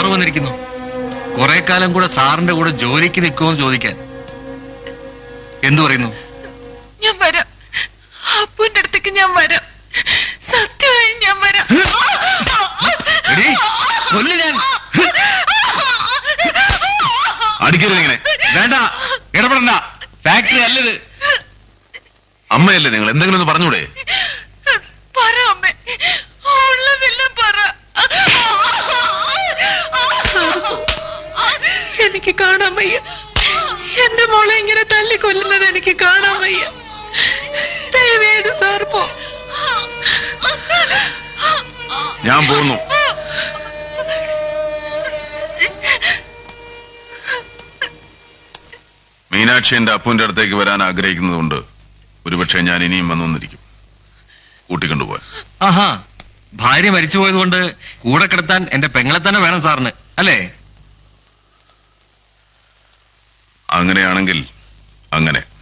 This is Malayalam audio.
സാറ് വന്നിരിക്കുന്നു കുറെ കാലം കൂടെ സാറിന്റെ കൂടെ ജോലിക്ക് നിൽക്കുമെന്ന് ചോദിക്കാൻ എന്തു പറയുന്നു ഞാൻ വരാം അപ്പുവിന്റെ അടുത്തേക്ക് ഞാൻ വരാം സത്യമായി ഞാൻ വരാം എടീ, കൊല്ല് ഞാൻ അടിക്കരുത് ഇങ്ങനെ വേണ്ട ഇടപെടണ്ട ഫാക്ടറി അല്ലത് അമ്മയല്ലേ നിങ്ങൾ എന്തെങ്കിലും ഒന്ന് പറഞ്ഞൂടെ പറ അമ്മേ ഉള്ളതെല്ലാം പറ എനിക്ക് കാണാൻ വയ്യ എന്റെ മോളെ ഇങ്ങനെ തല്ലി കൊല്ലുന്നത് എനിക്ക് കാണാൻ വയ്യ ദയവേത് സാർ പോ ഞാൻ പോകുന്നു മീനാക്ഷി എന്റെ അപ്പുവിന്റെ അടുത്തേക്ക് വരാൻ ആഗ്രഹിക്കുന്നതുകൊണ്ട് ഒരുപക്ഷെ ഞാൻ ഇനിയും വന്നൊന്നിരിക്കും കൂട്ടിക്കൊണ്ടുപോവാൻ ആഹാ ഭാര്യ മരിച്ചു പോയതുകൊണ്ട് കൂടെ കിടത്താൻ എന്റെ പെങ്ങളെ തന്നെ വേണം സാറിന് അല്ലേ അങ്ങനെയാണെങ്കിൽ അങ്ങനെ